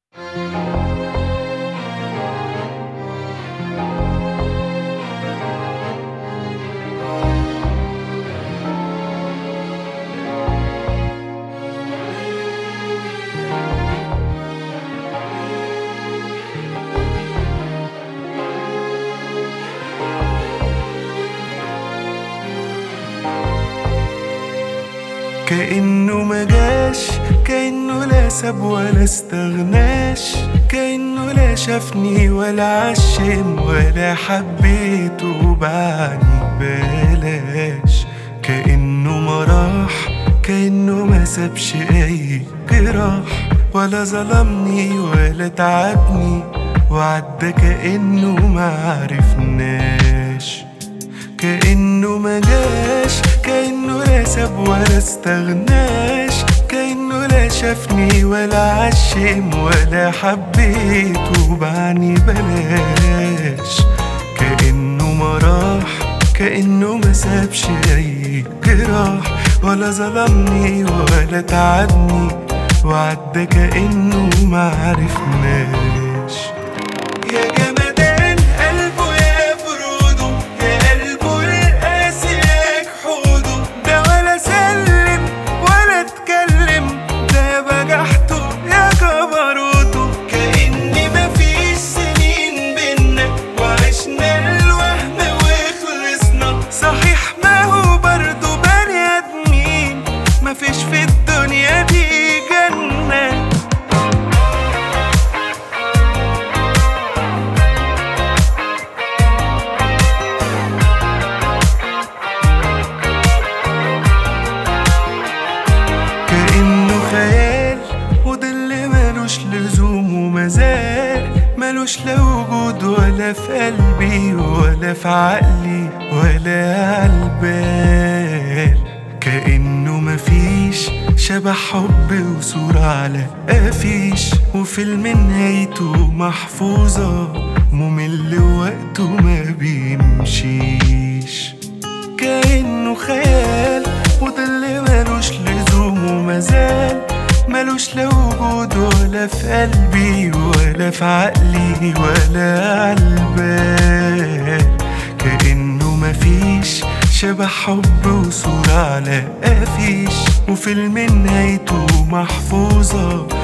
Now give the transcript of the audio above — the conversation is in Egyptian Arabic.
كأنه ما جاش كأنه لا ساب ولا استغناش كأنه لا شافني ولا عشم ولا حبيته بعدني بلاش كأنه ما راح كأنه ما سابش أي جراح ولا ظلمني ولا تعبني وعدى كأنه ما عرفناش كأنه ما جاش كأنه لا ساب ولا استغناش كأنه لا شافني ولا عشم ولا حبيته بعني بلاش كأنه ما راح كأنه ما سابش أي جراح ولا ظلمني ولا تعبني وعدى كأنه ما عرفناش يا جمدان قلبه يا بروده يا قلبه القاسي يا جحوده ده ولا سلم ولا اتكلم ده يا بجحته يا جبروته كأني مفيش سنين بينا وعشنا الوهم وخلصنا صحيح ما هو برضه بني ادمين مفيش في الدنيا دي جنة كأنه خيال وظل ملوش لزوم ومزال ملوش لا وجود ولا في قلبي ولا في عقلي ولا عالبال كأنه مفيش شبه حب وصورة على قفيش وفيلم نهايته محفوظة ممل وقته ما بيمشيش كأنه خيال وظل ملوش لزوم ومزال ملوش لا وجود ولا في قلبي ولا في عقلي ولا عالبال كأنه مفيش شبه حب وصورة على قفيش وفيلم نهايته محفوظة